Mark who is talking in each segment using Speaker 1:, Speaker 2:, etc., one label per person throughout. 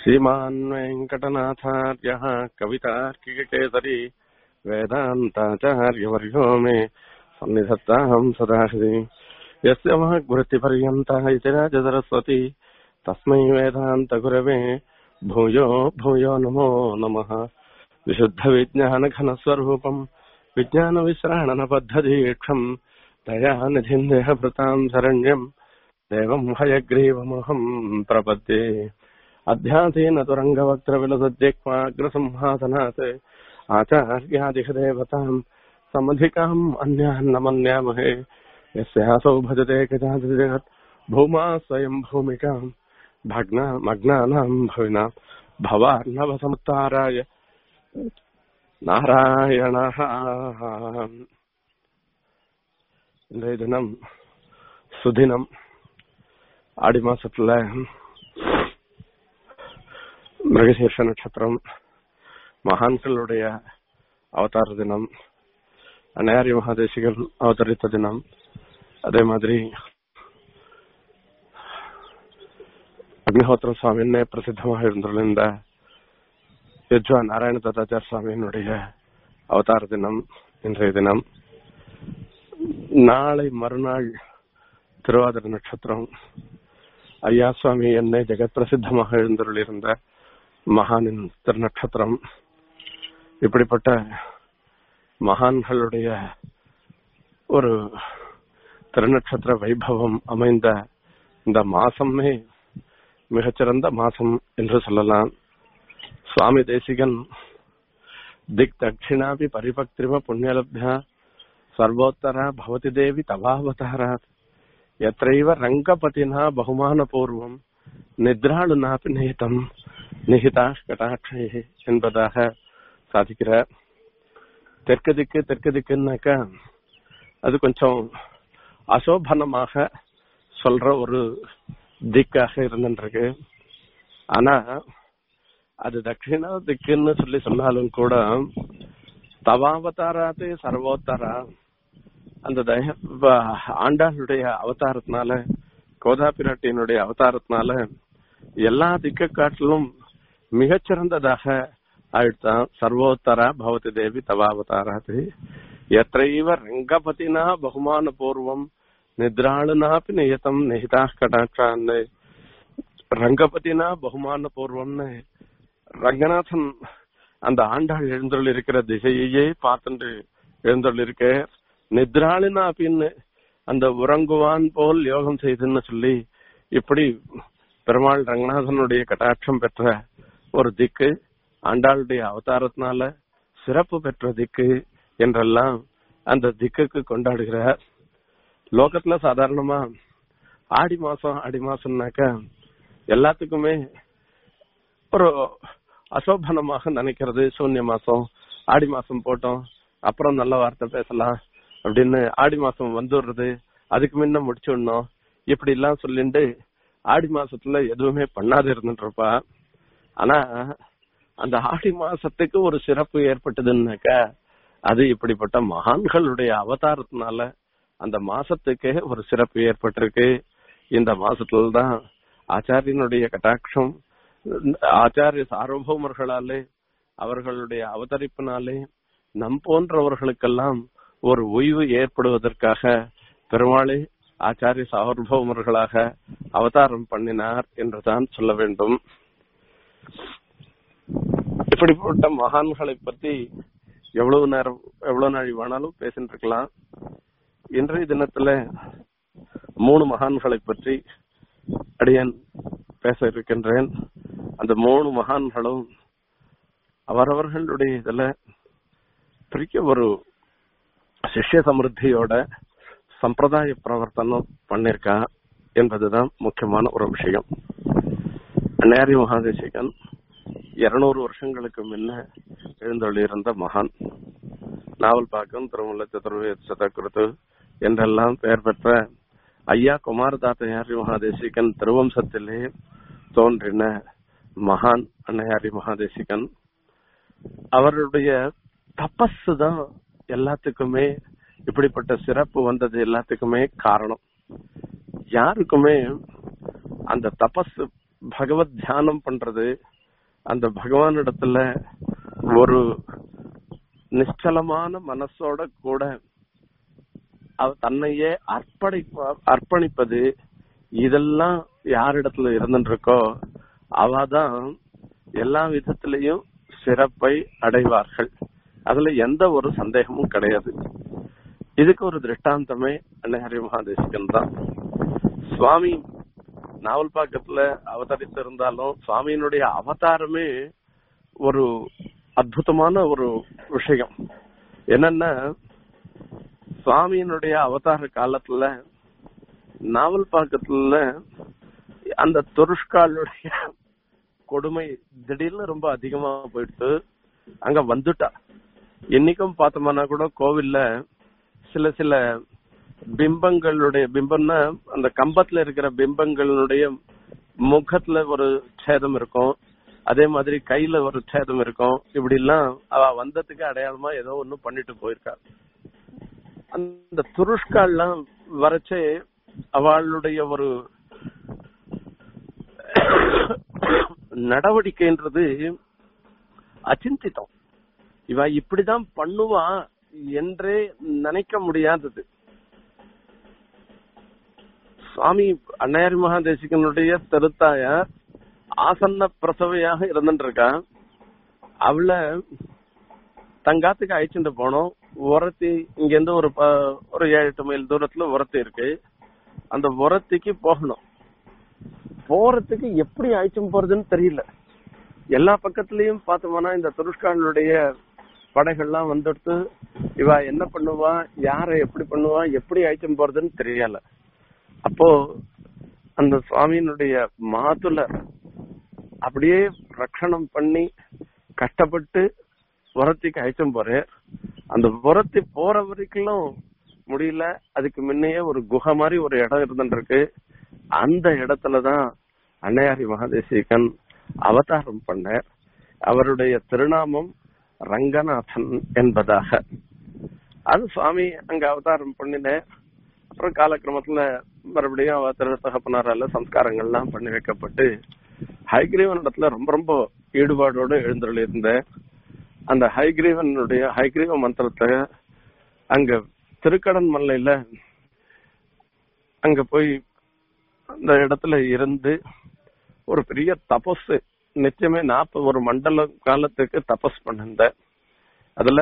Speaker 1: श्रीमान् वेङ्कटनाथार्यः कवितार्किककेसरी वेदान्ताचार्यवर्यो मे सन्निधत्ताहम् सदा हृदि यस्य महग्वृत्तिपर्यन्तः इति राजसरस्वती तस्मै वेदान्तगुरवे भूयो भूयो नमो नमः विशुद्धविज्ञानघनस्वरूपम् विज्ञानविश्राणनपद्धतीक्षम् दयानिधिम् देहभृताम् शरण्यम् देवम् हयग्रीवमहम् प्रपद्ये अध्यासेन तुरङ्गवक्त्रविलसद्यक्वाग्रसंहासनात् आचार्यादिहदेवताम् समधिकाम् अन्यान् न मन्यामहे यस्यासौ भजते गजाधिजगत् भूमा स्वयम् भूमिकाम् भग्ना मग्नानाम् भविना भवार्णवसमुत्ताराय நாராயணः இன்றைய தினம் சுதினம் ஆடி மாசத்துல மிருகசீர்ஷ நட்சத்திரம் மகான்களுடைய அவதார தினம் அந்நேரி மகாதேசிகள் அவதரித்த தினம் அதே மாதிரி அக்னிஹோத்திர சுவாமின்னே பிரசித்தமாக இருந்துள்ள யஜ்வா நாராயண தத்தாச்சார சுவாமியினுடைய அவதார தினம் இன்றைய தினம் நாளை மறுநாள் திருவாதிர நட்சத்திரம் ஐயா சுவாமி என்னை ஜெகத் பிரசித்தமாக எழுந்துள்ளிருந்த மகானின் திருநட்சத்திரம் இப்படிப்பட்ட மகான்களுடைய ஒரு திருநட்சத்திர வைபவம் அமைந்த இந்த மாசமே மிகச்சிறந்த மாசம் என்று சொல்லலாம் சுவாமி தேசிகன் திக் தட்சிணாபி பரிபக்திரிவ புண்ணியலப்யா சர்வோத்தரா பவதி தேவி தவாவதாராத் எத்தைவ ரங்கபதினா பகுமான பூர்வம் நித்ராளுனாபி நிகிதம் நிகிதா கடாட்சை என்பதாக சாதிக்கிறார் தெற்கு திக்கு தெற்கு திக்குன்னாக்கா அது கொஞ்சம் அசோபனமாக சொல்ற ஒரு திக்காக இருந்துருக்கு ஆனா அது தட்சிணா திக்குன்னு சொல்லி சொன்னாலும் கூட தவாவதாராத்து சர்வோத்தரா அந்த தய ஆண்டாளுடைய அவதாரத்தினால கோதா பிராட்டியினுடைய அவதாரத்தினால எல்லா திக்க காட்டிலும் மிகச்சிறந்ததாக ஆயிடுத்தான் சர்வோத்தரா பவதி தேவி தவாவதாராது எத்தைவ ரங்கபதினா பகுமான பூர்வம் நித்ராளுனாப்பி நியதம் நிகிதா கடாட்சான்னு ரங்கபதினா பகுமான பூர்வம்னு ரங்கநாதன் அந்த ஆண்டாள் எழுந்தருள் இருக்கிற திசையையே பார்த்துட்டு எழுந்தருள் இருக்க நித்ராளினா அப்படின்னு அந்த உறங்குவான் போல் யோகம் செய்துன்னு சொல்லி இப்படி பெருமாள் ரங்கநாதனுடைய கட்டாட்சம் பெற்ற ஒரு திக்கு ஆண்டாளுடைய அவதாரத்தினால சிறப்பு பெற்ற திக்கு என்றெல்லாம் அந்த திக்குக்கு கொண்டாடுகிறார் லோகத்துல சாதாரணமா ஆடி மாசம் ஆடி மாசம்னாக்கா எல்லாத்துக்குமே ஒரு அசோபனமாக நினைக்கிறது சூன்ய மாசம் ஆடி மாசம் போட்டோம் அப்புறம் நல்ல வார்த்தை பேசலாம் அப்படின்னு ஆடி மாசம் வந்துடுறது அதுக்கு முன்ன முடிச்சுடணும் இப்படி எல்லாம் சொல்லிட்டு ஆடி மாசத்துல எதுவுமே பண்ணாது இருந்துட்டு இருப்பா ஆனா அந்த ஆடி மாசத்துக்கு ஒரு சிறப்பு ஏற்பட்டதுன்னாக்கா அது இப்படிப்பட்ட மகான்களுடைய அவதாரத்தினால அந்த மாசத்துக்கே ஒரு சிறப்பு ஏற்பட்டிருக்கு இந்த மாசத்துல தான் ஆச்சாரியனுடைய கட்டாட்சம் ஆச்சாரிய சார்வபௌமர்களாலே அவர்களுடைய அவதரிப்பினாலே நம் போன்றவர்களுக்கெல்லாம் ஒரு ஓய்வு ஏற்படுவதற்காக பெருமாளே ஆச்சாரிய சார்வபௌமர்களாக அவதாரம் பண்ணினார் என்றுதான் சொல்ல வேண்டும் இப்படிப்பட்ட மகான்களை பத்தி எவ்வளவு நேரம் எவ்வளவு நாள் வேணாலும் பேசிட்டு இருக்கலாம் இன்றைய தினத்துல மூணு மகான்களை பற்றி அடியன் பேச இருக்கின்றேன் அந்த மூணு மகான்களும் அவரவர்களுடைய இதுல பெரிய ஒரு சிஷ்ய சமிருத்தியோட சம்பிரதாய பிரவர்த்தனம் பண்ணிருக்கா என்பதுதான் முக்கியமான ஒரு விஷயம் நேரி மகாதேசிகன் இருநூறு வருஷங்களுக்கு முன்ன எழுந்தொழியிருந்த மகான் நாவல் பாக்கம் திருமல சதுர்வேத சதகுருத்து என்றெல்லாம் பெயர் பெற்ற ஐயா குமாரதாத்தையாரி மகாதேசிகன் திருவம்சத்திலே தோன்றின மகான் அன்னையாரி மகாதேசிகன் அவருடைய தபஸ் தான் எல்லாத்துக்குமே இப்படிப்பட்ட சிறப்பு வந்தது எல்லாத்துக்குமே காரணம் யாருக்குமே அந்த தபஸ் பகவத் தியானம் பண்றது அந்த பகவானிடத்துல ஒரு நிச்சலமான மனசோட கூட அவ தன்னையே அர்ப்பணி அர்ப்பணிப்பது இதெல்லாம் யாரிடத்துல இருந்துருக்கோ அவதான் எல்லா விதத்திலையும் சிறப்பை அடைவார்கள் அதுல எந்த ஒரு சந்தேகமும் கிடையாது இதுக்கு ஒரு திருஷ்டாந்தமே அன்னை மகாதேசிகன் தான் சுவாமி நாவல்பாக்கத்துல அவதரித்து இருந்தாலும் சுவாமியினுடைய அவதாரமே ஒரு அற்புதமான ஒரு விஷயம் என்னன்னா சுவாமியினுடைய அவதார காலத்துல நாவல்பாக்கத்துல அந்த துருஷ்காலுடைய கொடுமை திடீர்னு ரொம்ப அதிகமா போயிடுத்து அங்க வந்துட்டா என்னைக்கும் பார்த்தோம்னா கூட கோவில்ல சில சில பிம்பங்களுடைய பிம்பம்னா அந்த கம்பத்துல இருக்கிற பிம்பங்களுடைய முகத்துல ஒரு சேதம் இருக்கும் அதே மாதிரி கையில ஒரு சேதம் இருக்கும் இப்படி எல்லாம் அவ வந்ததுக்கு அடையாளமா ஏதோ ஒண்ணு பண்ணிட்டு போயிருக்கா அந்த துருஷ்கால்லாம் வரைச்சே அவளுடைய ஒரு நடவடிக்கைன்றது அச்சிந்தித்தம் இவ இப்படிதான் பண்ணுவா என்றே நினைக்க முடியாதது சுவாமி அன்னையாரி மகாதேசிகனுடைய திருத்தாயார் ஆசன்ன பிரசவையாக இருந்துருக்கா அவளை தங்காத்துக்கு அழைச்சிட்டு போனோம் உரத்தி இங்க இருந்து ஒரு ப- ஒரு ஏழு எட்டு மைல் தூரத்துல உரத்தி இருக்கு அந்த உரத்திக்கு போகணும் போறதுக்கு எப்படி அழைச்சும் போறதுன்னு தெரியல எல்லா பக்கத்துலயும் பார்த்தோம்னா இந்த துருஷ்கானுடைய படைகள்லாம் வந்துடுத்து இவ என்ன பண்ணுவா யாரை எப்படி பண்ணுவா எப்படி அழைச்சும் போறதுன்னு தெரியல அப்போ அந்த சுவாமியினுடைய மாதுளர் அப்படியே ரட்சணம் பண்ணி கஷ்டப்பட்டு உரத்திக்கு அழைச்சும் போறேன் அந்த உரத்தி போற வரைக்கும் முடியல அதுக்கு முன்னையே ஒரு குகை மாதிரி ஒரு இடம் இருந்துருக்கு அந்த இடத்துலதான் அன்னையாரி மகாதேசிகன் அவதாரம் பண்ணார் அவருடைய திருநாமம் ரங்கநாதன் என்பதாக அது சுவாமி அங்க அவதாரம் பண்ணினேன் அப்புறம் காலக்கிரமத்துல மறுபடியும் அவ திருத்தகப்பனாரால சம்ஸ்காரங்கள்லாம் பண்ணி வைக்கப்பட்டு ஹைகிரீவன் இடத்துல ரொம்ப ரொம்ப ஈடுபாடோடு எழுந்தருள் இருந்தேன் அந்த ஹைகிரீவனுடைய ஹைகிரீவ மந்திரத்தை அங்க திருக்கடன் மல்லையில அங்க போய் அந்த இடத்துல இருந்து ஒரு பெரிய தபஸ் நிச்சயமே நாற்பது ஒரு மண்டல காலத்துக்கு தபஸ் பண்ணிருந்தேன் அதுல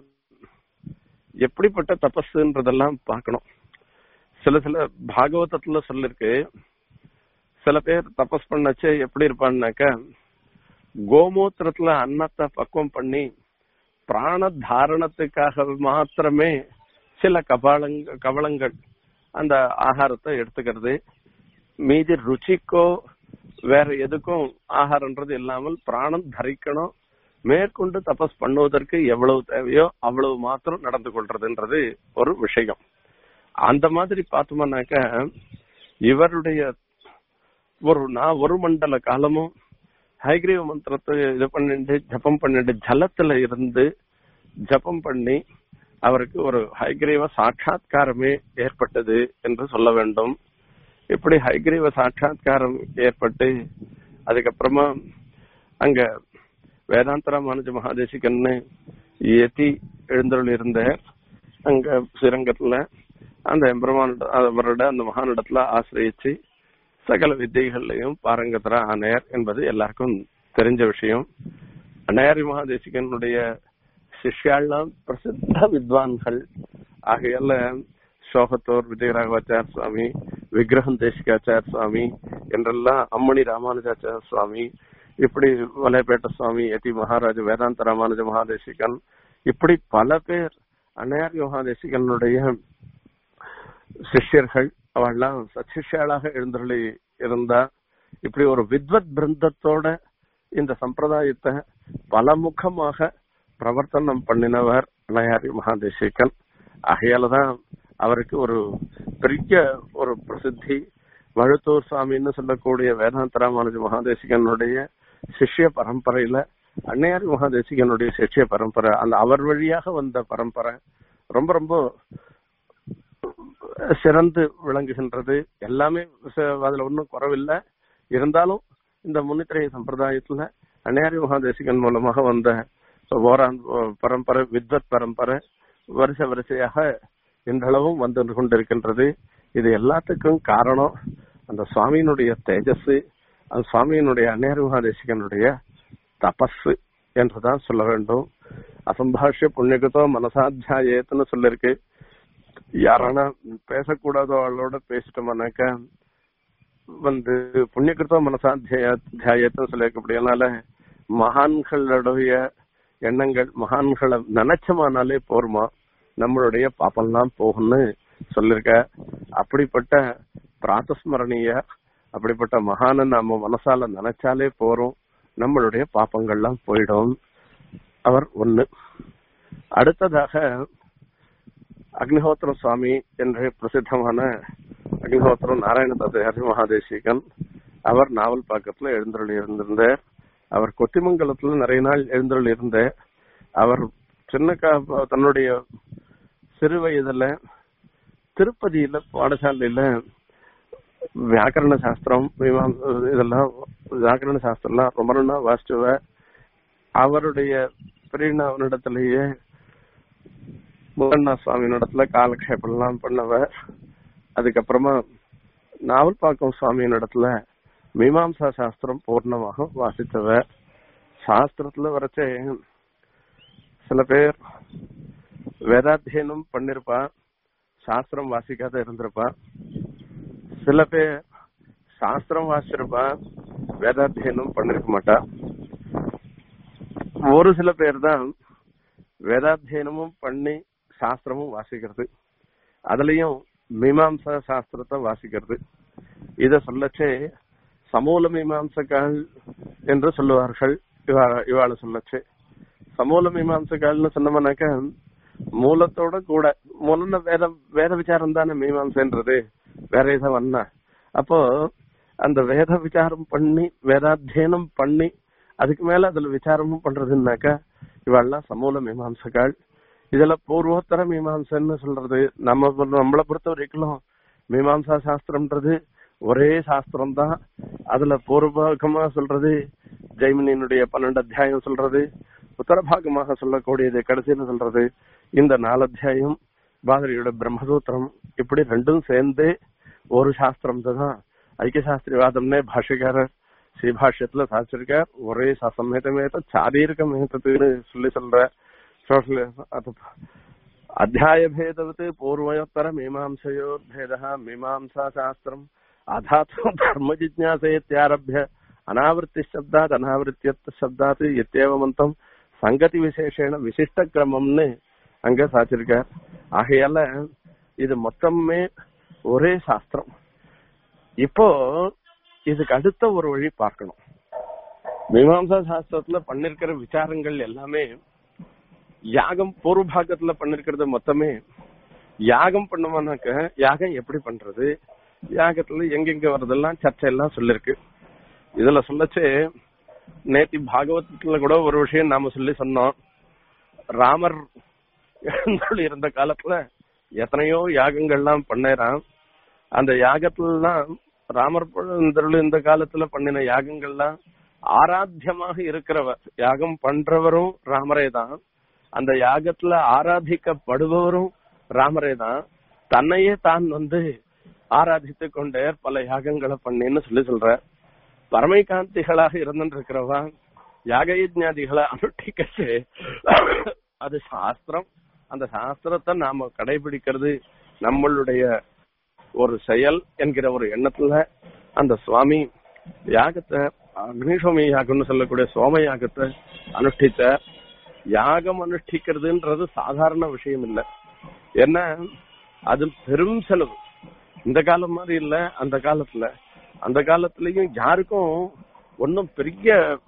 Speaker 1: எப்படிப்பட்ட தபஸ்ன்றதெல்லாம் பார்க்கணும் சில சில பாகவதத்துல சொல்லிருக்கு சில பேர் தபஸ் பண்ணச்சே எப்படி இருப்பான்னாக்க கோமூத்திரத்துல அன்னத்தை பக்குவம் பண்ணி பிராண தாரணத்துக்காக மாத்திரமே சில கபாலங்க கவளங்கள் அந்த ஆகாரத்தை எடுத்துக்கிறது மீதி ருச்சிக்கோ வேற எதுக்கும் ஆகாரம்ன்றது இல்லாமல் பிராணம் தரிக்கணும் மேற்கொண்டு தபஸ் பண்ணுவதற்கு எவ்வளவு தேவையோ அவ்வளவு மாத்திரம் நடந்து கொள்றதுன்றது ஒரு விஷயம் அந்த மாதிரி பார்த்தோம்னாக்க இவருடைய ஒரு நான் ஒரு மண்டல காலமும் ஹைகிரீவ மந்திரத்தை இது பண்ணிட்டு ஜபம் பண்ணிட்டு ஜலத்துல இருந்து ஜபம் பண்ணி அவருக்கு ஒரு ஹைகிரீவ சாட்சாத்காரமே ஏற்பட்டது என்று சொல்ல வேண்டும் இப்படி ஹைகிரீவ சாட்சாத்காரம் ஏற்பட்டு அதுக்கப்புறமா அங்க வேதாந்தரா மனுஜ மகாதேசிகன்னு எத்தி எழுந்தருள் இருந்த அங்க ஸ்ரீரங்கத்துல அந்த எம்பெருமான் அவரோட அந்த மகானிடத்துல ஆசிரியச்சு சகல வித்தைகள்லையும் பாரங்கத்தரா ஆணையர் என்பது எல்லாருக்கும் தெரிஞ்ச விஷயம் அன்னையாரி மகாதேசிகனுடைய சிஷ்யாலாம் பிரசித்த வித்வான்கள் ஆகையால சோகத்தோர் விஜயராகவாச்சார் சுவாமி விக்கிரகம் தேசிகாச்சார் சுவாமி என்றெல்லாம் அம்மணி ராமானுஜாச்சார சுவாமி இப்படி வலைப்பேட்ட சுவாமி எதி மகாராஜ வேதாந்த ராமானுஜ மகாதேசிகன் இப்படி பல பேர் அன்னையாரி மகாதேசிகனுடைய சிஷ்யர்கள் அவெல்லாம் சச்சிஷ்யாளாக எழுந்தருளி இருந்தா இப்படி ஒரு வித்வத் பிருந்தத்தோட இந்த சம்பிரதாயத்தை பலமுகமாக பிரவர்த்தனம் பண்ணினவர் அன்னையாரி மகாதேசிகன் ஆகையாலதான் அவருக்கு ஒரு பெரிய ஒரு பிரசித்தி வழுத்தூர் சுவாமின்னு சொல்லக்கூடிய வேதாந்த ராமானுஜ மகாதேசிகனுடைய சிஷ்ய பரம்பரையில அன்னையாரி மகாதேசிகனுடைய சிஷ்ய பரம்பரை அந்த அவர் வழியாக வந்த பரம்பரை ரொம்ப ரொம்ப சிறந்து விளங்குகின்றது எல்லாமே ச- அதுல ஒன்றும் குறவில்லை இருந்தாலும் இந்த முன்னித்திரை சம்பிரதாயத்துல அன்னையாரி மகாதேசிகன் மூலமாக வந்த ஓரான் பரம்பரை வித்வத் பரம்பரை வரிசை வரிசையாக இன்றளவும் வந்து கொண்டிருக்கின்றது இது எல்லாத்துக்கும் காரணம் அந்த சுவாமியினுடைய தேஜஸ் அந்த சுவாமியினுடைய அன்னையாரி மகாதேசிகனுடைய தபஸ் என்றுதான் சொல்ல வேண்டும் அசம்பாஷ்ய புண்ணியகத்தோ மனசாத்தியாயத்துன்னு சொல்லிருக்கு யாரானா பேசக்கூடாதோ அவளோட பேசிட்டோம்னாக்க வந்து புண்ணியகிருத்தோ மனசாத்தியாயத்துன்னு சொல்லியிருக்கப்படியனால மகான்களுடைய எண்ணங்கள் மகான்களை நினைச்சமானாலே போருமா நம்மளுடைய பாப்பெல்லாம் போகும்னு சொல்லிருக்க அப்படிப்பட்ட பிராத்தஸ்மரணிய அப்படிப்பட்ட மகான நாம மனசால நினைச்சாலே போறோம் நம்மளுடைய பாப்பங்கள்லாம் போயிடும் அவர் ஒண்ணு அடுத்ததாக அக்னிஹோத்திர சுவாமி என்ற பிரசித்தமான அக்னிஹோத்திரம் நாராயண தத்தையாரி மகாதேசிகன் அவர் நாவல் பாக்கத்துல எழுந்தருள் இருந்திருந்தார் அவர் கொத்திமங்கலத்துல நிறைய நாள் எழுந்தருள் இருந்த அவர் சின்ன கா- தன்னுடைய சிறு வயதுல திருப்பதியில பாடசாலையில வியாக்கரண சாஸ்திரம் மீமாம்ச இதெல்லாம் வியாக்கரண சாஸ்திரம்லாம் ரொம்ப நல்லா வாசிச்சுவ அவருடைய பெரியண்ணாவனிடத்திலேயே முகண்ணா சுவாமியினிடத்துல காலக்ஷேபம்லாம் பண்ணவர் அதுக்கப்புறமா நாவல்பாக்கம் சுவாமியினிடத்துல மீமாம்சா சாஸ்திரம் பூர்ணமாக வாசித்தவர் சாஸ்திரத்துல வரைச்சே சில பேர் வேதாத்தியனம் பண்ணிருப்பா சாஸ்திரம் வாசிக்காத இருந்திருப்பா சில பேர் சாஸ்திரம் வாசிச்சிருப்பா வேதாத்தியனம் பண்ணிருக்க மாட்டா ஒரு சில பேர் தான் வேதாத்தியனமும் பண்ணி சாஸ்திரமும் வாசிக்கிறது அதுலயும் மீமாம்சா சாஸ்திரத்தை வாசிக்கிறது இத சொல்லச்சே சமூல மீமாம்சக்கால் என்று சொல்லுவார்கள் இவா- இவாளை சொல்லச்சே சமூல மீமாம்சக்கால்னு சொன்னோம்னாக்க மூலத்தோட கூட மூலம்னா வேத வேத விசாரம் தானே மீமாம்சன்றது வேற ஏதோ வந்தா அப்போ அந்த வேத விசாரம் பண்ணி வேதாத்தியனம் பண்ணி அதுக்கு மேல அதுல விசாரமும் பண்றதுன்னாக்கா இவெல்லாம் சமூல மீமாம்சக்காள் இதுல பூர்வோத்தர மீமாம்சன்னு சொல்றது நம்ம நம்மளை பொறுத்த வரைக்கும் மீமாம்சா சாஸ்திரம்ன்றது ஒரே சாஸ்திரம் தான் அதுல பூர்வபாகமா சொல்றது ஜெய்மினியினுடைய பன்னெண்டு அத்தியாயம் சொல்றது உத்தரபாகமாக சொல்லக்கூடியது கடைசியில சொல்றது இந்த நாலு அத்தியாயம் பாதிரியோட பிரம்மசூத்திரம் இப்படி ரெண்டும் சேர்ந்து ஒரு சாஸ்திரம் தான் ஐக்கிய சாஸ்திரிவாதம்னே பாஷிகாரர் ஸ்ரீபாஷ்யத்துல சாதிச்சிருக்கார் ஒரே சமேதமேத சாரீரிக மேதத்துன்னு சொல்லி சொல்ற சோஷியல் அது அத்தியாய பேதவத் பூர்வயோத்தர மீமாம்சயோர் பேத மீமாம்சா சாஸ்திரம் அதாத்து தர்ம ஜிஜ்ஞாசைத்யாரபிய அனாவருத்தி சப்தாத் அனாவருத்தியத் சப்தாத் எத்தேவமந்தம் சங்கதி விசேஷேன விசிஷ்ட கிரமம்னு அங்க சாச்சிருக்கார் ஆகையால இது மொத்தமே ஒரே சாஸ்திரம் இப்போ இதுக்கு அடுத்த ஒரு வழி பார்க்கணும் மீமாம்சா சாஸ்திரத்துல பண்ணிருக்கிற விசாரங்கள் எல்லாமே யாகம் பூர்வ பாகத்துல பண்ணிருக்கிறது மொத்தமே யாகம் பண்ணுவானாக்க யாகம் எப்படி பண்றது யாகத்துல எங்கெங்க வர்றதெல்லாம் சர்ச்சை எல்லாம் சொல்லிருக்கு இதுல சொல்லச்சே நேத்தி பாகவதத்துல கூட ஒரு விஷயம் நாம சொல்லி சொன்னோம் ராமர் எழுந்தருளி இருந்த காலத்துல எத்தனையோ யாகங்கள்லாம் பண்ணேறான் அந்த யாகத்துலலாம் ராமர் எழுந்தருளி இந்த காலத்துல பண்ணின யாகங்கள்லாம் ஆராத்தியமாக இருக்கிறவர் யாகம் பண்றவரும் ராமரே தான் அந்த யாகத்துல ஆராதிக்கப்படுபவரும் ராமரே தான் தன்னையே தான் வந்து ஆராதித்து கொண்டே பல யாகங்களை பண்ணின்னு சொல்லி சொல்ற பரமைகாந்திகளாக இருந்திருக்கிறவா யாக யஜ்ஞாதிகளை அனுஷ்டிக்கச்சு அது சாஸ்திரம் அந்த சாஸ்திரத்தை நாம கடைபிடிக்கிறது நம்மளுடைய ஒரு செயல் என்கிற ஒரு எண்ணத்துல அந்த சுவாமி யாகத்தை அக்னிசோமி யாகம்னு சொல்லக்கூடிய சோம யாகத்தை அனுஷ்டித்த யாகம் அனுஷ்டிக்கிறதுன்றது சாதாரண விஷயம் இல்ல ஏன்னா அது பெரும் செலவு இந்த காலம் மாதிரி இல்ல அந்த காலத்துல அந்த காலத்துலயும் யாருக்கும் ஒன்னும் பெரிய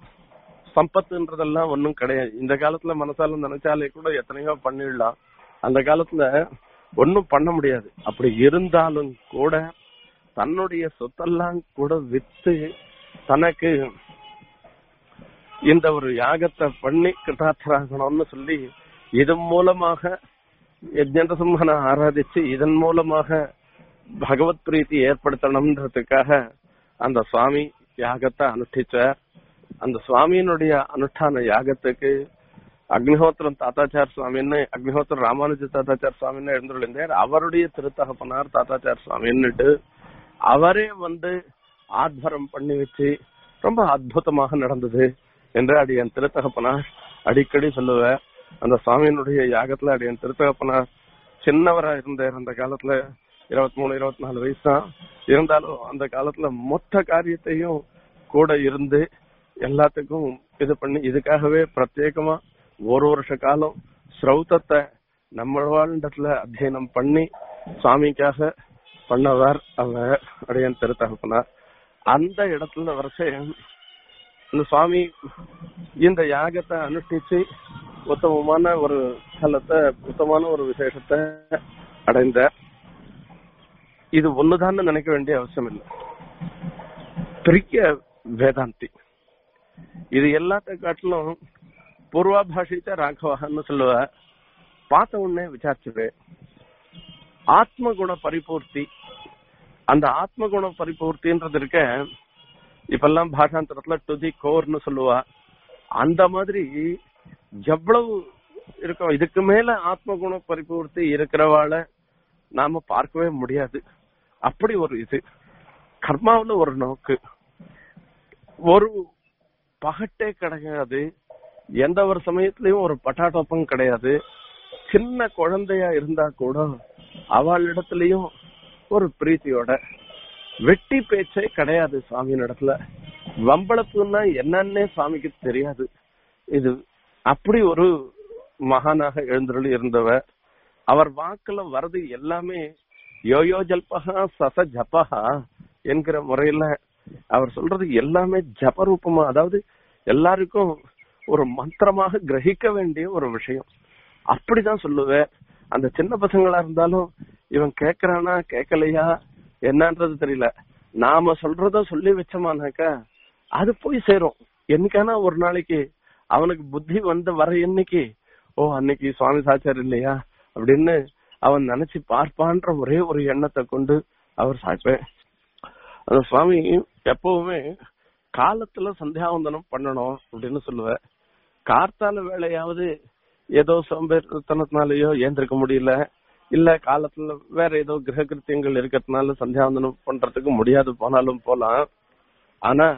Speaker 1: சம்பத்துன்றதெல்லாம் ஒன்னும் கிடையாது இந்த காலத்துல மனசால நினைச்சாலே கூட எத்தனையோ பண்ணிடலாம் அந்த காலத்துல ஒன்னும் பண்ண முடியாது அப்படி இருந்தாலும் கூட தன்னுடைய சொத்தெல்லாம் கூட வித்து தனக்கு இந்த ஒரு யாகத்தை பண்ணி கிருதார்த்தராகணும்னு சொல்லி இதன் மூலமாக யஜ்ஞசம்மனை ஆராதிச்சு இதன் மூலமாக பகவத் பிரீத்தி ஏற்படுத்தணும்ன்றதுக்காக அந்த சுவாமி யாகத்தை அனுஷ்டிச்சார் அந்த சுவாமியினுடைய அனுஷ்டான யாகத்துக்கு அக்னிஹோத்திரம் தாத்தாச்சார் சுவாமின்னு அக்னிஹோத்திரம் ராமானுஜ தாத்தாச்சார் சுவாமின்னு எழுந்துள்ளார் அவருடைய திருத்தகப்பனார் தாத்தாச்சார் சுவாமின்னுட்டு அவரே வந்து ஆத்வரம் பண்ணி வச்சு ரொம்ப அற்புதமாக நடந்தது என்று அடியன் திருத்தகப்பனார் அடிக்கடி சொல்லுவேன் அந்த சுவாமியினுடைய யாகத்துல அடியன் திருத்தகப்பனார் சின்னவரா இருந்தார் அந்த காலத்துல இருபத்தி மூணு இருபத்தி நாலு வயசு தான் இருந்தாலும் அந்த காலத்துல மொத்த காரியத்தையும் கூட இருந்து எல்லாத்துக்கும் இது பண்ணி இதுக்காகவே பிரத்யேகமா ஒரு வருஷ காலம் ஸ்ரௌத்தத்தை நம்மழ்வாண்டத்துல அத்தியனம் பண்ணி சுவாமிக்காக பண்ணவர் அவர் அடையன் திருத்தகப்பனார் அந்த இடத்துல வரிசை இந்த சுவாமி இந்த யாகத்தை அனுஷ்டிச்சு உத்தமமான ஒரு ஸ்தலத்தை உத்தமமான ஒரு விசேஷத்தை அடைந்த இது ஒண்ணுதான் நினைக்க வேண்டிய அவசியம் இல்லை பெரிய வேதாந்தி இது எல்லாத்த காட்டிலும் பூர்வாபாஷித்த ராഘவன்னு சொல்லுவ பார்த்த உடனே விசாரிச்சுவே ஆத்ம குண பரிபூர்த்தி அந்த ஆத்ம குண பரிபூர்த்தின்றது இருக்க இப்பெல்லாம் பாஷாந்தரத்துல டுதி கோர்னு சொல்லுவா அந்த மாதிரி எவ்வளவு இருக்கும் இதுக்கு மேல ஆத்ம குண பரிபூர்த்தி இருக்கிறவாள நாம பார்க்கவே முடியாது அப்படி ஒரு இது கர்மாவுல ஒரு நோக்கு ஒரு பகட்டே கிடையாது எந்த ஒரு சமயத்திலயும் ஒரு பட்டாட்டோப்பம் கிடையாது சின்ன குழந்தையா இருந்தா கூட அவளிடத்துலயும் ஒரு பிரீத்தியோட வெட்டி பேச்சே கிடையாது சுவாமியின் இடத்துல வம்பளப்புன்னா என்னன்னே சுவாமிக்கு தெரியாது இது அப்படி ஒரு மகானாக எழுந்தருளி இருந்தவர் அவர் வாக்குல வர்றது எல்லாமே யோயோ ஜல்பகா சச ஜபஹா என்கிற முறையில அவர் சொல்றது எல்லாமே ஜபரூபமா அதாவது எல்லாருக்கும் ஒரு மந்திரமாக கிரகிக்க வேண்டிய ஒரு விஷயம் அப்படிதான் சொல்லுவேன் அந்த சின்ன பசங்களா இருந்தாலும் இவன் கேக்குறானா கேட்கலையா என்னன்றது தெரியல நாம சொல்றத சொல்லி வச்சோமானாக்கா அது போய் சேரும் என்னைக்கானா ஒரு நாளைக்கு அவனுக்கு புத்தி வந்த வர என்னைக்கு ஓ அன்னைக்கு சுவாமி சாச்சார் இல்லையா அப்படின்னு அவன் நினைச்சு பார்ப்பான்ற ஒரே ஒரு எண்ணத்தை கொண்டு அவர் சாய்ப்பேன் அந்த சுவாமி எப்பவுமே காலத்துல சந்தியாவந்தனம் பண்ணணும் அப்படின்னு சொல்லுவேன் கார்த்தால வேலையாவது ஏதோ சோம்பேறித்தனத்தினாலயோ ஏந்திருக்க முடியல இல்ல காலத்துல வேற ஏதோ கிரக கிருத்தியங்கள் இருக்கிறதுனால சந்தியாவந்தனம் பண்றதுக்கு முடியாது போனாலும் போலாம் ஆனா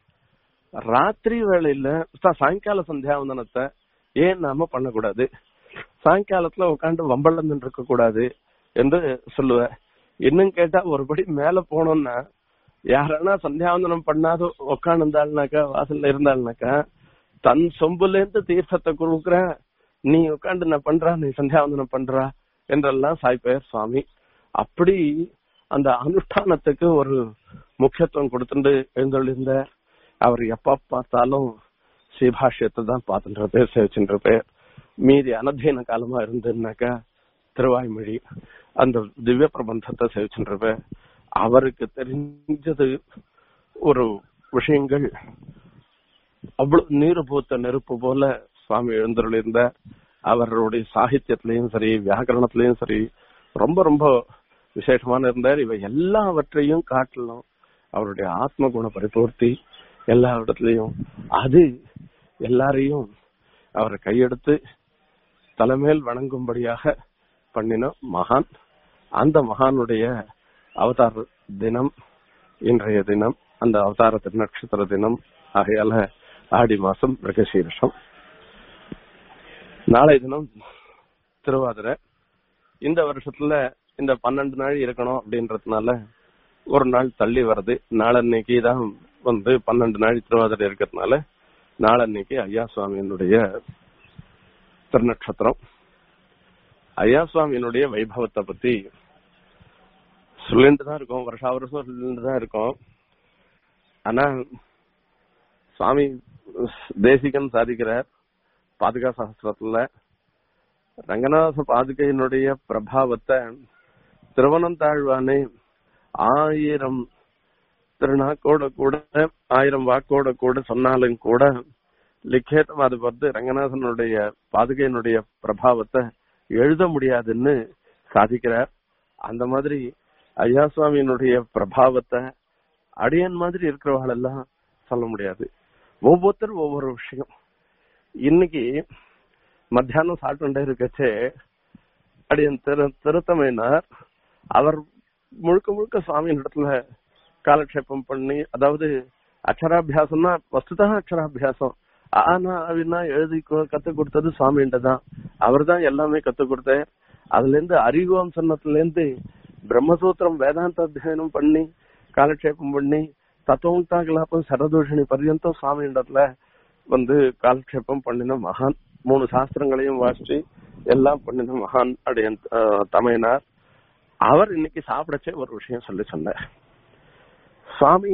Speaker 1: ராத்திரி வேளையில சா- சாயங்கால சந்தியாவந்தனத்தை ஏன் நாம பண்ணக்கூடாது சாயங்காலத்துல உட்காந்து வம்பளம் இருக்க கூடாது என்று சொல்லுவேன் இன்னும் கேட்டா ஒருபடி மேல போனோம்னா யாரானா சந்தியாவந்தனம் பண்ணாத உட்காந்துருந்தாள்னாக்கா வாசல்ல இருந்தாள்னாக்கா தன் சொம்புல இருந்து தீர்த்தத்தை கொடுக்குற நீ உட்காந்து நான் பண்றா நீ சந்தியாவந்தனம் பண்றா என்றெல்லாம் சாய்ப்பெயர் சுவாமி அப்படி அந்த அனுஷ்டானத்துக்கு ஒரு முக்கியத்துவம் கொடுத்துட்டு எழுந்தொழிந்த அவர் எப்ப பார்த்தாலும் ஸ்ரீபாஷ்யத்தை தான் பார்த்துன்றது சேவிச்சுன்ற பேர் மீதி அனதீன காலமா இருந்ததுனாக்கா திருவாய்மொழி அந்த திவ்ய பிரபந்தத்தை சேவிச்சுன்ற பேர் அவருக்கு தெரிஞ்சது ஒரு விஷயங்கள் அவ்வளவு நீர் பூத்த நெருப்பு போல சுவாமி எழுந்தருளிருந்த அவருடைய சாகித்யத்திலையும் சரி வியாக்கரணத்திலையும் சரி ரொம்ப ரொம்ப விசேஷமான இருந்தார் இவை எல்லாவற்றையும் காட்டலாம் அவருடைய ஆத்ம குண பரிபூர்த்தி எல்லா இடத்துலயும் அது எல்லாரையும் அவரை கையெடுத்து தலைமேல் வணங்கும்படியாக பண்ணின மகான் அந்த மகானுடைய அவதார தினம் இன்றைய தினம் அந்த அவதார திருநட்சத்திர தினம் ஆகையால ஆடி மாசம் மிருகசீரிஷம் நாளை தினம் திருவாதிரை இந்த வருஷத்துல இந்த பன்னெண்டு நாள் இருக்கணும் அப்படின்றதுனால ஒரு நாள் தள்ளி வருது நாளன்னைக்கு தான் வந்து பன்னெண்டு நாள் திருவாதிரை இருக்கிறதுனால நாளன்னைக்கு ஐயா சுவாமியினுடைய திருநட்சத்திரம் ஐயா சுவாமியினுடைய வைபவத்தை பத்தி சொல்லிட்டு தான் இருக்கோம் வருஷா வருஷம் சொல்லிட்டு தான் இருக்கோம் ஆனா சுவாமி தேசிகன் சாதிக்கிறார் பாதுகா சகசிரத்துல ரங்கநாத பாதுகையினுடைய பிரபாவத்தை திருவனந்தாழ்வானே ஆயிரம் திருநாக்கோட கூட ஆயிரம் வாக்கோட கூட சொன்னாலும் கூட லிக்கேதம் அது வந்து ரங்கநாதனுடைய பாதுகையினுடைய பிரபாவத்தை எழுத முடியாதுன்னு சாதிக்கிறார் அந்த மாதிரி ஐயா சுவாமியினுடைய பிரபாவத்தை அடியன் மாதிரி இருக்கிறவாள் எல்லாம் சொல்ல முடியாது ஒவ்வொருத்தரும் ஒவ்வொரு விஷயம் இன்னைக்கு மத்தியானம் சாப்பிட்டுட்டே இருக்கச்சே அடியன் திரு திருத்தமையினார் அவர் முழுக்க முழுக்க சுவாமியின் இடத்துல காலக்ஷேபம் பண்ணி அதாவது அக்ஷராபியாசம்னா வஸ்துதா அக்ஷராபியாசம் ஆனா அப்படின்னா எழுதி கொ- கத்துக் கொடுத்தது சுவாமிகிட்ட தான் அவர் தான் எல்லாமே கத்துக் கொடுத்தார் அதுல இருந்து அறிவோம் சொன்னதுல இருந்து பிரம்மசூத்திரம் வேதாந்த அத்தியனம் பண்ணி காலக்ஷேபம் பண்ணி தத்துவம் கலாபம் சரதூஷணி பர்யந்தம் சுவாமி இடத்துல வந்து காலக்ஷேபம் பண்ணின மகான் மூணு சாஸ்திரங்களையும் வாசிச்சு எல்லாம் பண்ணின மகான் அடைய தமையனார் அவர் இன்னைக்கு சாப்பிடச்சே ஒரு விஷயம் சொல்லி சொன்னார் சுவாமி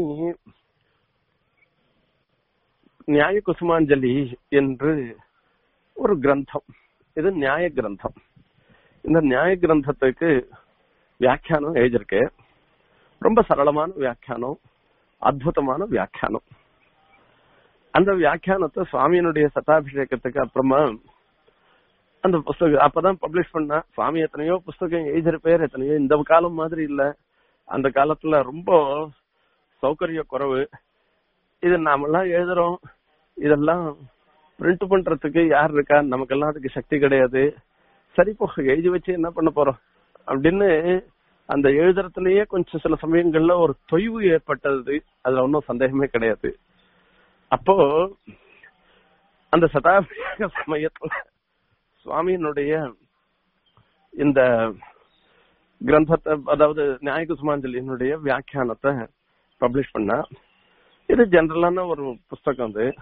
Speaker 1: நியாய குசுமாஞ்சலி என்று ஒரு கிரந்தம் இது நியாய கிரந்தம் இந்த நியாய கிரந்தத்துக்கு வியாக்கியானம் எழுதியிருக்கு ரொம்ப சரளமான வியாக்கியானம் அற்புதமான வியாக்கியானம் அந்த வியாக்கியானத்தை சுவாமியினுடைய சதாபிஷேகத்துக்கு அப்புறமா அந்த புஸ்தகம் அப்பதான் பப்ளிஷ் பண்ண சுவாமி எத்தனையோ புஸ்தகம் எழுதிற பேர் எத்தனையோ இந்த காலம் மாதிரி இல்ல அந்த காலத்துல ரொம்ப சௌகரிய குறைவு இது நாமெல்லாம் எழுதுறோம் இதெல்லாம் பிரிண்ட் பண்றதுக்கு யார் இருக்கா நமக்கெல்லாம் அதுக்கு சக்தி கிடையாது சரி போ எழுதி வச்சு என்ன பண்ண போறோம் அப்படின்னு அந்த எழுதுறதுலயே கொஞ்சம் சில சமயங்கள்ல ஒரு தொய்வு ஏற்பட்டது அதுல ஒன்றும் சந்தேகமே கிடையாது அப்போ அந்த சதாபிஷேக சமயத்துல சுவாமியினுடைய இந்த கிரந்தத்தை அதாவது நியாயகுசுமாஞ்சலியினுடைய வியாக்கியானத்தை பப்ளிஷ் பண்ணா இது ஜெனரலான ஒரு புஸ்தகம் அது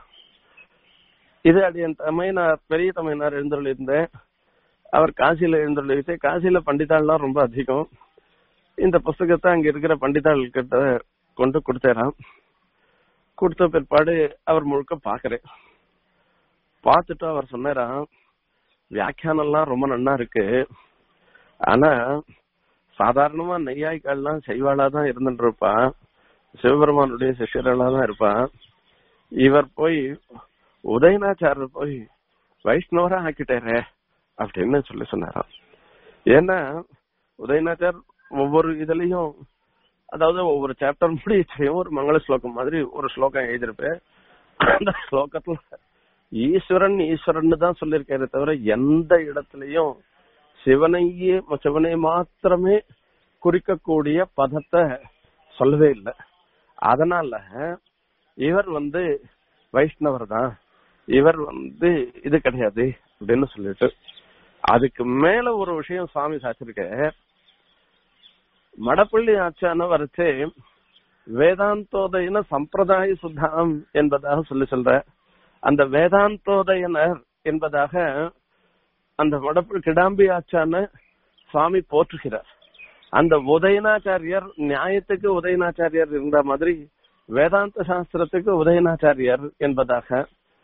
Speaker 1: இது அடி என் தமையனார் பெரிய தமையனார் எழுந்தருள் இருந்தேன் அவர் காசியில எழுந்தருள் காசியில பண்டிதாள்லாம் ரொம்ப அதிகம் இந்த புஸ்தகத்தை அங்க இருக்கிற பண்டிதாள் கிட்ட கொண்டு கொடுத்தேராம் கொடுத்த பிற்பாடு அவர் முழுக்க பாக்குறேன் பார்த்துட்டு அவர் சொன்னாராம் வியாக்கியானம்லாம் ரொம்ப நன்னா இருக்கு ஆனா சாதாரணமா நெய்யாய்க்கால்லாம் செய்வாளா தான் இருந்துட்டு இருப்பா சிவபெருமானுடைய சிஷ்யர்களா தான் இருப்பான் இவர் போய் உதயநாச்சாரர் போய் வைஷ்ணவரா ஆக்கிட்டாரே அப்படின்னு சொல்லி சொன்னாராம் ஏன்னா உதயநாச்சார் ஒவ்வொரு இதுலயும் அதாவது ஒவ்வொரு சாப்டர் முடியும் ஒரு மங்கள ஸ்லோகம் மாதிரி ஒரு ஸ்லோகம் எழுதியிருப்பேன் அந்த ஸ்லோகத்துல ஈஸ்வரன் ஈஸ்வரன் தான் சொல்லியிருக்காரு தவிர எந்த இடத்துலயும் சிவனையே சிவனை மாத்திரமே குறிக்கக்கூடிய பதத்தை சொல்லவே இல்லை அதனால இவர் வந்து வைஷ்ணவர் தான் இவர் வந்து இது கிடையாது அப்படின்னு சொல்லிட்டு அதுக்கு மேல ஒரு விஷயம் சுவாமி சாச்சிருக்க மடப்பள்ளி ஆச்சான வரைச்சே வேதாந்தோதயன சம்பிரதாய சுத்தாம் என்பதாக சொல்லி சொல்ற அந்த வேதாந்தோதயனர் என்பதாக அந்த மடப்பு கிடாம்பி ஆச்சான சுவாமி போற்றுகிறார் அந்த உதயநாச்சாரியர் நியாயத்துக்கு உதயநாச்சாரியர் இருந்த மாதிரி வேதாந்த சாஸ்திரத்துக்கு உதயநாச்சாரியர் என்பதாக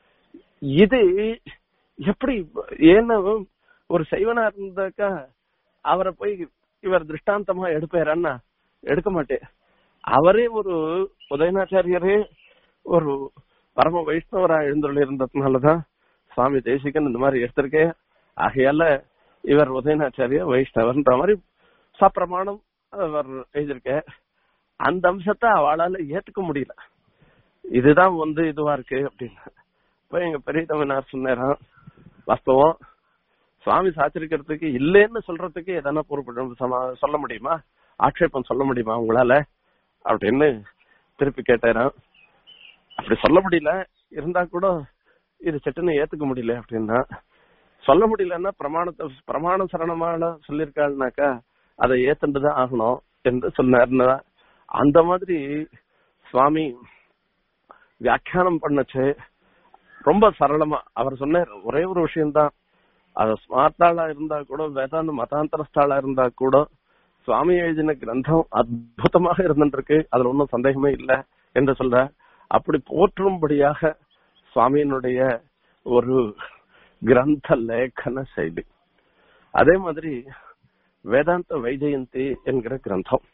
Speaker 1: இது எப்படி ஏன்னா ஒரு சைவனா இருந்தாக்கா அவரை போய் இவர் திருஷ்டாந்தமா எடுப்பாரன்னா எடுக்க மாட்டேன் அவரே ஒரு உதயநாச்சாரியரே ஒரு பரம வைஷ்ணவரா எழுந்துள்ள இருந்ததுனாலதான் சுவாமி தேசிகன் இந்த மாதிரி எடுத்திருக்கேன் ஆகையால இவர் உதயநாச்சாரிய வைஷ்ணவர்ன்ற மாதிரி சப்பிரமாணம் அவர் எழுதியிருக்க அந்த அம்சத்தை அவளால ஏத்துக்க முடியல இதுதான் வந்து இதுவா இருக்கு அப்படின்னு இப்ப எங்க பெரிய தமிழ்நாடு சொன்னாராம் வாஸ்தவம் சுவாமி சாச்சிருக்கிறதுக்கு இல்லைன்னு சொல்றதுக்கு எதனா பொறுப்பு சமா- சொல்ல முடியுமா ஆட்சேபம் சொல்ல முடியுமா உங்களால அப்படின்னு திருப்பி கேட்டாராம் அப்படி சொல்ல முடியல இருந்தா கூட இது சட்டுன்னு ஏத்துக்க முடியல அப்படின்னா சொல்ல முடியலன்னா பிரமாணத்தை பிரமாண சரணமான சொல்லியிருக்காள்னாக்கா அதை ஏத்துண்டுதான் ஆகணும் என்று சொன்னாருன்னா அந்த மாதிரி சுவாமி வியாக்கியானம் பண்ணச்சு ரொம்ப சரளமா அவர் சொன்னார் ஒரே ஒரு விஷயம்தான் அது ஸ்மார்த்தாளா இருந்தா கூட வேதாந்த மதாந்தரஸ்தாளா இருந்தா கூட சுவாமி எழுதின கிரந்தம் அற்புதமாக இருந்துருக்கு அதுல ஒன்றும் சந்தேகமே இல்லை என்று சொல்ற அப்படி போற்றும்படியாக சுவாமியினுடைய ஒரு கிரந்த லேಖನ சைடு அதே மாதிரி வேதாந்த வைஜெயந்தி என்கிற கிரந்தம்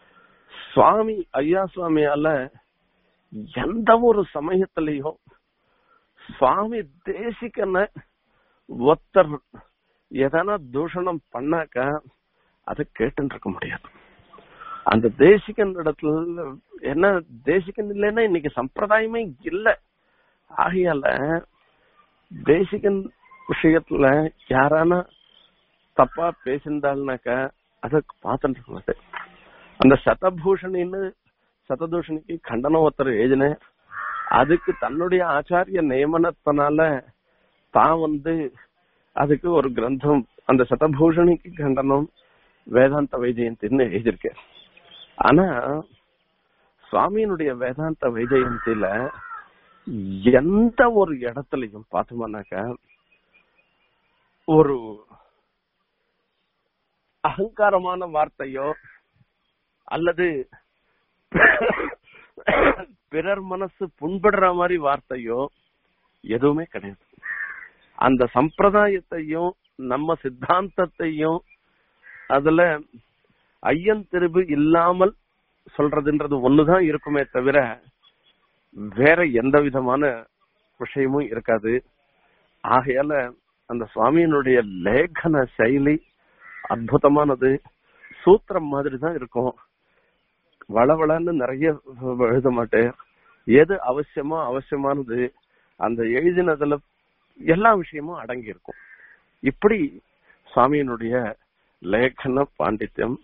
Speaker 1: சுவாமி ஐயா சுவாமியால எந்த ஒரு சமயத்திலையும் சுவாமி தேசிக்கன ஒத்தர் எதனா தூஷணம் பண்ணாக்க அதை கேட்டுட்டு இருக்க முடியாது அந்த தேசிகன் இடத்துல என்ன தேசிகன் இல்லைன்னா இன்னைக்கு சம்பிரதாயமே இல்ல ஆகையால தேசிகன் விஷயத்துல யாரான தப்பா பேசியிருந்தாள்னாக்கா அத பார்த்துட்டு இருக்க மாட்டேன் அந்த சதபூஷணின்னு சததூஷணிக்கு கண்டனம் ஒருத்தர் எழுதின அதுக்கு தன்னுடைய ஆச்சாரிய நியமனத்தினால தான் வந்து அதுக்கு ஒரு கிரந்தம் அந்த சதபூஷணிக்கு கண்டனம் வேதாந்த வைஜெயந்தின்னு எழுதியிருக்கேன் ஆனா சுவாமியினுடைய வேதாந்த வைஜெயந்தில எந்த ஒரு இடத்துலயும் பார்த்தோம்னாக்க ஒரு அகங்காரமான வார்த்தையோ அல்லது பிறர் மனசு புண்படுற மாதிரி வார்த்தையோ எதுவுமே கிடையாது அந்த சம்பிரதாயத்தையும் நம்ம சித்தாந்தத்தையும் அதுல ஐயன் திருவு இல்லாமல் சொல்றதுன்றது ஒண்ணுதான் இருக்குமே தவிர வேற எந்த விதமான விஷயமும் இருக்காது ஆகையால அந்த சுவாமியினுடைய லேகன செயலி அற்புதமானது சூத்திரம் மாதிரி தான் இருக்கும் வளவளன்னு நிறைய எழுத மாட்டேன் எது அவசியமோ அவசியமானது அந்த எழுதினதுல எல்லா விஷயமும் அடங்கி இருக்கும் இப்படி சுவாமியினுடைய லேகன பாண்டித்யம்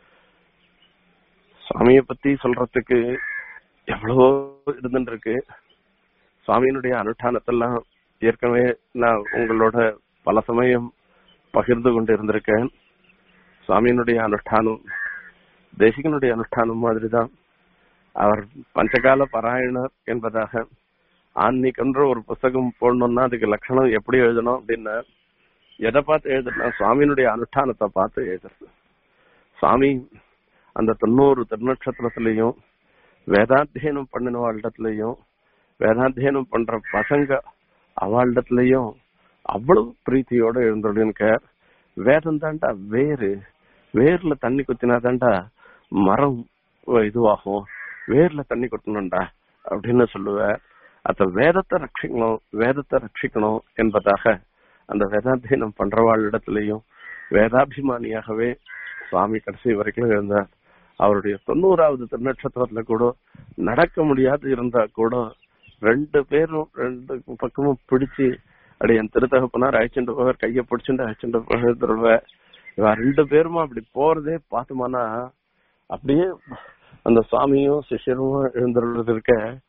Speaker 1: சுவாமிய பத்தி சொல்றதுக்கு எவ்வளவோ இருந்துட்டு இருக்கு சுவாமியினுடைய அனுஷ்டானத்தெல்லாம் ஏற்கனவே நான் உங்களோட பல சமயம் பகிர்ந்து கொண்டு இருந்திருக்கேன் சுவாமியினுடைய அனுஷ்டானம் தேசிகனுடைய அனுஷ்டானம் மாதிரிதான் அவர் பஞ்சகால பாராயணர் என்பதாக ஆன்மீகன்ற ஒரு புஸ்தகம் போடணும்னா அதுக்கு லட்சணம் எப்படி எழுதணும் அப்படின்னா எதை பார்த்து எழுதுனா சுவாமியினுடைய அனுஷ்டானத்தை பார்த்து எழுதுறது சுவாமி அந்த தொண்ணூறு திருநட்சத்திரத்திலையும் வேதாத்தியனம் பண்ணின வாழ்டத்திலையும் வேதாத்தியனம் பண்ற பசங்க அவளிடத்துலயும் அவ்வளவு பிரீத்தியோட எழுந்துடுங்க வேதம் தாண்டா வேறு வேர்ல தண்ணி குத்தினா தாண்டா மரம் இதுவாகும் வேர்ல தண்ணி குத்தணும்டா அப்படின்னு சொல்லுவேன் அந்த வேதத்தை ரட்சிக்கணும் வேதத்தை ரட்சிக்கணும் என்பதாக அந்த வேதாத்தியனம் பண்றவாளிடத்திலையும் வேதாபிமானியாகவே சுவாமி கடைசி வரைக்கும் இருந்தார் அவருடைய தொண்ணூறாவது திருநட்சத்திரத்துல கூட நடக்க முடியாது இருந்தா கூட ரெண்டு பேரும் ரெண்டு பக்கமும் பிடிச்சு அப்படி என் திருத்தகப்பனார் அழைச்சிட்டு போவார் கைய பிடிச்சுட்டு அழைச்சிட்டு போவார் இவ ரெண்டு பேருமா அப்படி போறதே பார்த்தோம்னா அப்படியே அந்த சுவாமியும் சிஷ்யரும் எழுந்துள்ளது இருக்க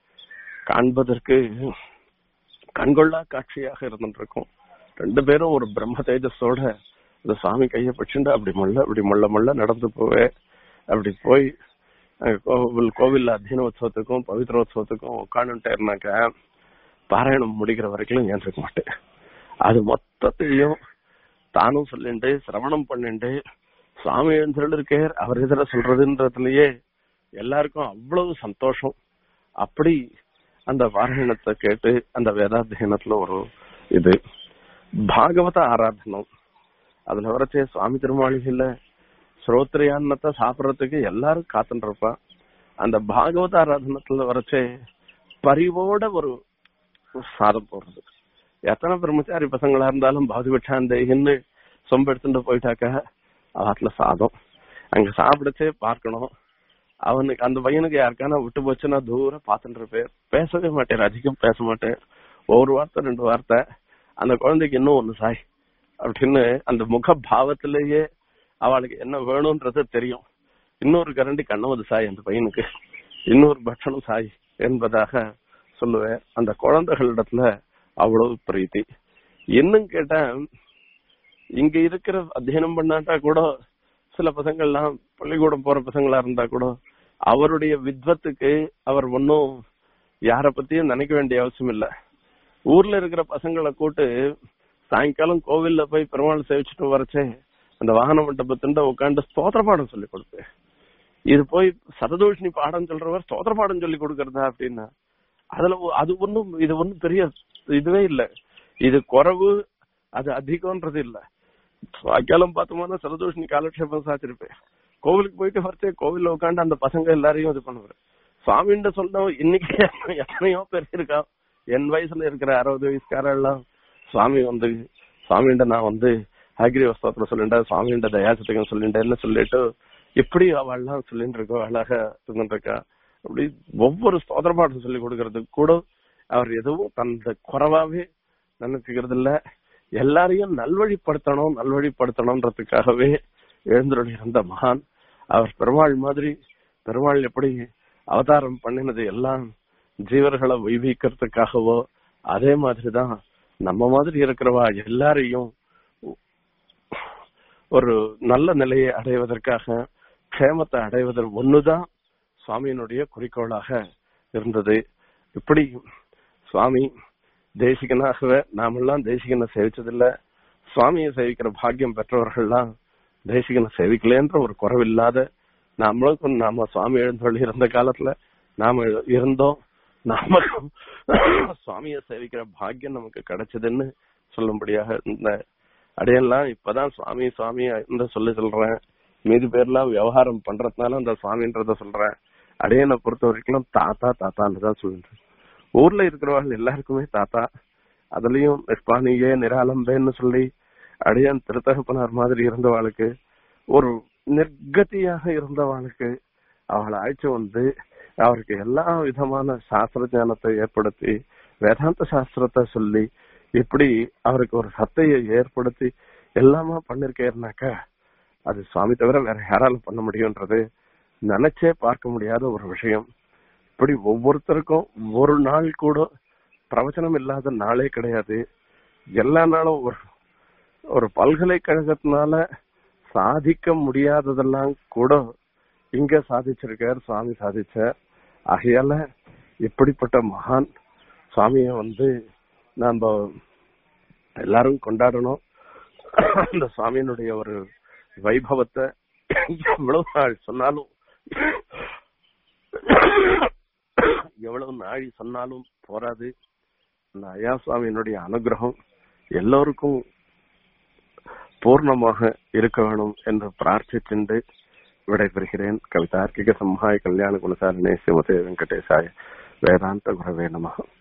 Speaker 1: காண்பதற்கு கண்கொள்ளா காட்சியாக இருந்துட்டு இருக்கும் ரெண்டு பேரும் ஒரு பிரம்ம தேஜஸோட இந்த சுவாமி கைய பிடிச்சுட்டு அப்படி மொள்ள அப்படி மொள்ள மொள்ள நடந்து போவே அப்படி போய் கோவில் கோவில் அத்தியனோத்சவத்துக்கும் பவித்ரோத்சவத்துக்கும் உட்காந்துட்டேன்னாக்க பாராயணம் முடிக்கிற வரைக்கும் ஏந்திருக்க மாட்டேன் அது மொத்தத்தையும் தானும் சொல்லிண்டு சிரவணம் பண்ணிண்டு சுவாமி எழுந்திருக்கார் அவர் எதிர சொல்றதுன்றதுலயே எல்லாருக்கும் அவ்வளவு சந்தோஷம் அப்படி அந்த பாராயணத்தை கேட்டு அந்த வேதாத்தியனத்துல ஒரு இது பாகவத ஆராதனம் அதுல வரச்சே சுவாமி திருமாளிகையில ஸ்ரோத்ரியான்னத்தை சாப்பிடறதுக்கு எல்லாரும் காத்துட்டு இருப்பா அந்த பாகவத ஆராதனத்துல வரச்சே பரிவோட ஒரு சாதம் போடுறது எத்தனை பிரம்மச்சாரி பசங்களா இருந்தாலும் பாதுபட்சாந்தேகின்னு சொம்ப எடுத்துட்டு போயிட்டாக்க அவத்துல சாதம் அங்க சாப்பிடச்சே பார்க்கணும் அவனுக்கு அந்த பையனுக்கு யாருக்கான விட்டு போச்சுன்னா தூரம் பார்த்துட்டு இருப்பேன் பேசவே மாட்டேன் அதிகம் பேச மாட்டேன் ஒரு வார்த்தை ரெண்டு வார்த்தை அந்த குழந்தைக்கு இன்னும் ஒண்ணு சாய் அப்படின்னு அந்த முக பாவத்திலேயே அவளுக்கு என்ன வேணும்ன்றது தெரியும் இன்னொரு கரண்டி கண்ணவது சாய் அந்த பையனுக்கு இன்னொரு பட்சணம் சாய் என்பதாக சொல்லுவேன் அந்த குழந்தைகளிடத்துல அவ்வளவு பிரீத்தி இன்னும் கேட்டா இங்க இருக்கிற அத்தியனம் பண்ணாட்டா கூட சில பசங்கள்லாம் பள்ளிக்கூடம் போற பசங்களா இருந்தா கூட அவருடைய வித்வத்துக்கு அவர் ஒன்னும் யார பத்தியும் நினைக்க வேண்டிய அவசியம் இல்ல ஊர்ல இருக்கிற பசங்களை கூட்டு சாயங்காலம் கோவில்ல போய் பெருமாள் சேவிச்சுட்டு வரச்சே அந்த வாகன மண்டபத்துண்ட உட்காந்து ஸ்தோத்திர பாடம் சொல்லி கொடுப்பேன் இது போய் சததோஷினி பாடம் சொல்றவர் ஸ்தோத்திர பாடம் சொல்லி கொடுக்கறதா அப்படின்னா அதுல அது ஒண்ணும் இது ஒண்ணும் பெரிய இதுவே இல்ல இது குறைவு அது அதிகம்ன்றது இல்ல சாயங்காலம் பார்த்தோம்னா சரதோஷினி காலக்ஷேபம் சாச்சிருப்பேன் கோவிலுக்கு போயிட்டு வரச்சே கோவில்ல உட்காந்து அந்த பசங்க எல்லாரையும் இது பண்ணுவாரு சுவாமின்ற சொன்னோம் இன்னைக்கு எத்தனையோ பேர் இருக்கா என் வயசுல இருக்கிற அறுபது வயசுக்காரெல்லாம் சுவாமி வந்து சுவாமிண்ட நான் வந்து ஹாகிரி வஸ்தத்துல சொல்லிட்டேன் சுவாமிண்ட தயாசத்துக்கு சொல்லிட்டேன்னு சொல்லிட்டு இப்படி அவள்லாம் சொல்லிட்டு இருக்கோம் அழகா இருந்துட்டு இருக்கா அப்படி ஒவ்வொரு ஸ்தோத்திர பாடம் சொல்லி கொடுக்கறதுக்கு கூட அவர் எதுவும் தந்த குறைவாவே நினைச்சுக்கிறது இல்ல எல்லாரையும் நல்வழிப்படுத்தணும் நல்வழிப்படுத்தணும்ன்றதுக்காகவே எழுந்தருளி இருந்த மகான் அவர் பெருமாள் மாதிரி பெருமாள் எப்படி அவதாரம் பண்ணினது எல்லாம் ஜீவர்களை வைவிக்கிறதுக்காகவோ அதே மாதிரிதான் நம்ம மாதிரி இருக்கிறவா எல்லாரையும் ஒரு நல்ல நிலையை அடைவதற்காக க்ஷேமத்தை அடைவதற்கு ஒண்ணுதான் சுவாமியினுடைய குறிக்கோளாக இருந்தது இப்படி சுவாமி தேசிகனாகவே நாமெல்லாம் தேசிகனை சேவிச்சதில்ல சுவாமியை சேவிக்கிற பாக்கியம் பெற்றவர்கள்லாம் தேசிகனை சேவிக்கலன்ற ஒரு குறைவில்லாத நம்மளுக்கும் நாம சுவாமி எழுந்தொழி இருந்த காலத்துல நாம இருந்தோம் நாமளும் சுவாமியை சேவிக்கிற பாக்கியம் நமக்கு கிடைச்சதுன்னு சொல்லும்படியாக இந்த அடையெல்லாம் இப்பதான் சுவாமி சுவாமி இந்த சொல்லி சொல்றேன் மீதி பேர்லாம் விவகாரம் பண்றதுனால அந்த சுவாமின்றத சொல்றேன் அடையனை பொறுத்த வரைக்கும் தாத்தா தாத்தான்னு தான் சொல்றேன் ஊர்ல இருக்கிறவர்கள் எல்லாருக்குமே தாத்தா அதுலயும் நிஷ்பானியே நிராலம்பேன்னு சொல்லி அடியான் திருத்தகப்பனார் மாதிரி இருந்தவாளுக்கு ஒரு நிர்கதியாக இருந்தவாளுக்கு அவளை அழைச்சு வந்து அவருக்கு எல்லா விதமான சாஸ்திர ஞானத்தை ஏற்படுத்தி வேதாந்த சாஸ்திரத்தை சொல்லி இப்படி அவருக்கு ஒரு சத்தையை ஏற்படுத்தி எல்லாமா பண்ணிருக்கேன்னாக்கா அது சுவாமி தவிர வேற யாரால பண்ண முடியும்ன்றது நினைச்சே பார்க்க முடியாத ஒரு விஷயம் இப்படி ஒவ்வொருத்தருக்கும் ஒரு நாள் கூட பிரவச்சனம் இல்லாத நாளே கிடையாது எல்லா நாளும் ஒரு ஒரு பல்கலைக்கழகத்தினால சாதிக்க முடியாததெல்லாம் கூட இங்க சாதிச்சிருக்கார் சுவாமி சாதிச்சார் ஆகையால இப்படிப்பட்ட மகான் சுவாமிய வந்து நாம எல்லாரும் கொண்டாடணும் அந்த சுவாமியினுடைய ஒரு வைபவத்தை எவ்வளவு நாள் சொன்னாலும் எவ்வளவு நாழி சொன்னாலும் போராது அந்த ஐயா சுவாமியினுடைய அனுகிரகம் எல்லோருக்கும் பூர்ணமாக இருக்க வேணும் என்று பிரார்த்திச்சுண்டு விடைபெறுகிறேன் கவிதார்க்கிக சம்ஹாய கல்யாண குணசாலினே சிவதே வெங்கடேசாய வேதாந்த குரவே நமகம்